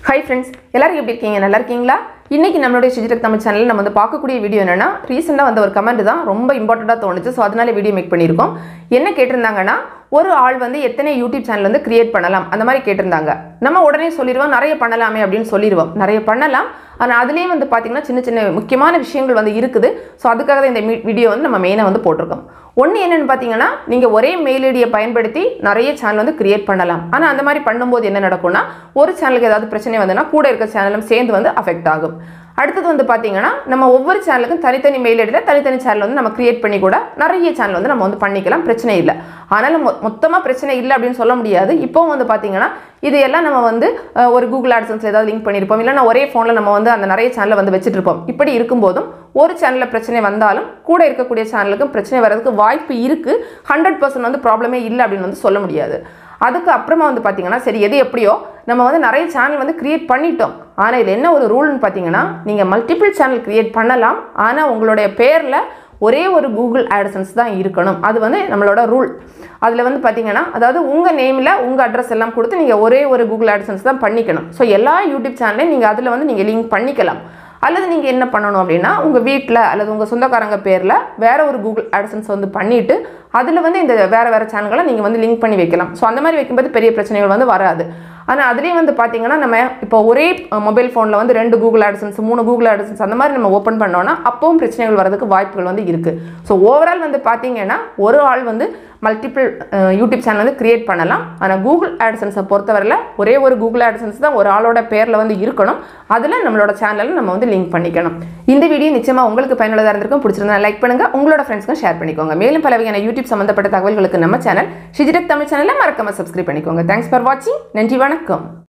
hi friends எல்லாரும் எப்படி இருக்கீங்க நல்லா இருக்கீங்களா இன்னைக்கு நம்மளுடைய சிஜிடெக் தமிழ் சேனலில் நம்ம வந்து பார்க்கக்கூடிய வீடியோ என்னன்னா ரீசெண்டாக வந்த ஒரு கமெண்ட் தான் ரொம்ப இம்பார்ட்டண்ட்டாக தோணுச்சு ஸோ அதனால வீடியோ மேக் பண்ணியிருக்கோம் என்ன கேட்டிருந்தாங்கன்னா ஒரு ஆள் வந்து எத்தனை யூடியூப் சேனல் வந்து கிரியேட் பண்ணலாம் அந்த மாதிரி கேட்டிருந்தாங்க நம்ம உடனே சொல்லிடுவோம் நிறைய பண்ணலாமே அப்படின்னு சொல்லிடுவோம் நிறைய பண்ணலாம் ஆனால் அதுலேயும் வந்து பார்த்தீங்கன்னா சின்ன சின்ன முக்கியமான விஷயங்கள் வந்து இருக்குது ஸோ அதுக்காக தான் இந்த வீடியோ வந்து நம்ம மெயினாக வந்து போட்டிருக்கோம் ஒன்று என்னென்னு பார்த்தீங்கன்னா நீங்கள் ஒரே மெயில் ஐடியை பயன்படுத்தி நிறைய சேனல் வந்து கிரியேட் பண்ணலாம் ஆனால் அந்த மாதிரி பண்ணும்போது என்ன நடக்கும்னா ஒரு சேனலுக்கு ஏதாவது பிரச்சனை வந்துன்னா கூட இருக்க சேனலும் சேர்ந்து வந்து அஃபெக்ட் ஆகும் அடுத்தது வந்து பார்த்தீங்கன்னா நம்ம ஒவ்வொரு சேனலுக்கும் தனித்தனி மெயில் ஐடியில் தனித்தனி சேனல் வந்து நம்ம கிரியேட் பண்ணி கூட நிறைய சேனல் வந்து நம்ம வந்து பண்ணிக்கலாம் பிரச்சனை இல்லை ஆனாலும் மொ மொத்தமாக பிரச்சனை இல்லை அப்படின்னு சொல்ல முடியாது இப்போவும் வந்து பார்த்தீங்கன்னா இது எல்லாம் நம்ம வந்து அஹ், ஒரு கூகுள் ஆட்சன்ஸில் ஏதாவது லிங்க் பண்ணியிருப்போம் இல்லைன்னா ஒரே ஃபோனில் நம்ம வந்து அந்த நிறைய சேனலை வந்து வச்சுட்டு இருப்போம் இப்படி இருக்கும்போதும் ஒரு சேனலில் பிரச்சனை வந்தாலும் கூட இருக்கக்கூடிய சேனலுக்கும் பிரச்சனை வர்றதுக்கு வாய்ப்பு இருக்குது ஹண்ட்ரட் பர்சன்ட் வந்து ப்ராப்ளமே இல்லை அப்படின்னு வந்து சொல்ல முடியாது அதுக்கு அப்புறமா வந்து பார்த்தீங்கன்னா சரி எது எப்படியோ நம்ம வந்து நிறைய சேனல் வந்து கிரியேட் பண்ணிட்டோம் ஆனால் இதில் என்ன ஒரு ரூல்னு பார்த்தீங்கன்னா நீங்கள் மல்டிபிள் சேனல் கிரியேட் பண்ணலாம் ஆனால் உங்களுடைய பேரில் ஒரே ஒரு கூகுள் ஆட்சன்ஸ் தான் இருக்கணும் அது வந்து நம்மளோட ரூல் அதில் வந்து பார்த்தீங்கன்னா அதாவது உங்கள் நேமில் உங்கள் அட்ரஸ் எல்லாம் கொடுத்து நீங்கள் ஒரே ஒரு கூகுள் ஆட்சன்ஸ் தான் பண்ணிக்கணும் ஸோ எல்லா யூடியூப் சேனலையும் நீங்கள் அதில் வந்து நீங்கள் லிங்க் பண்ணிக்கலாம் அல்லது நீங்கள் என்ன பண்ணணும் அப்படின்னா உங்கள் வீட்டில் அல்லது உங்கள் சொந்தக்காரங்க பேரில் வேற ஒரு கூகுள் ஆட்சன்ஸ் வந்து பண்ணிவிட்டு அதில் வந்து இந்த வேறு வேறு சேனல்களை நீங்கள் வந்து லிங்க் பண்ணி வைக்கலாம் ஸோ அந்த மாதிரி வைக்கும்போது பெரிய பிரச்சனைகள் வந்து வராது ஆனால் அதுலேயும் வந்து பார்த்தீங்கன்னா நம்ம இப்போ ஒரே மொபைல் ஃபோனில் வந்து ரெண்டு கூகுள் ஆட்சன்ஸ் மூணு கூகுள் ஆட்சன்ஸ் அந்த மாதிரி நம்ம ஓப்பன் பண்ணோன்னா அப்பவும் பிரச்சனைகள் வரதுக்கு வாய்ப்புகள் வந்து இருக்குது ஸோ ஓவரால் வந்து பார்த்தீங்கன்னா ஒரு ஆள் வந்து மல்டிபிள் யூடியூப் சேனல் வந்து கிரியேட் பண்ணலாம் ஆனால் கூகுள் ஆட்சன்ஸை பொறுத்தவரையில் ஒரே ஒரு கூகுள் ஆட்சன்ஸ் தான் ஒரு ஆளோட பேரில் வந்து இருக்கணும் அதில் நம்மளோட சேனலில் நம்ம வந்து லிங்க் பண்ணிக்கணும் இந்த வீடியோ நிச்சயமாக உங்களுக்கு பயனுள்ளதாக இருந்திருக்கும் பிடிச்சிருந்தா லைக் பண்ணுங்கள் உங்களோட ஃப்ரெண்ட்ஸ்க்கும் ஷேர் பண்ணிக்கோங்க மேலும் பல வகையான யூடியூப் சம்மந்தப்பட்ட தகவல்களுக்கு நம்ம சேனல் ஷிஜிடெக் தமிழ் சேனலை மறக்காம சப்ஸ்கிரைப் பண்ணிக்கோங்க தேங்க்ஸ் ஃபார் வாட்சிங் நன்றி வணக்கம்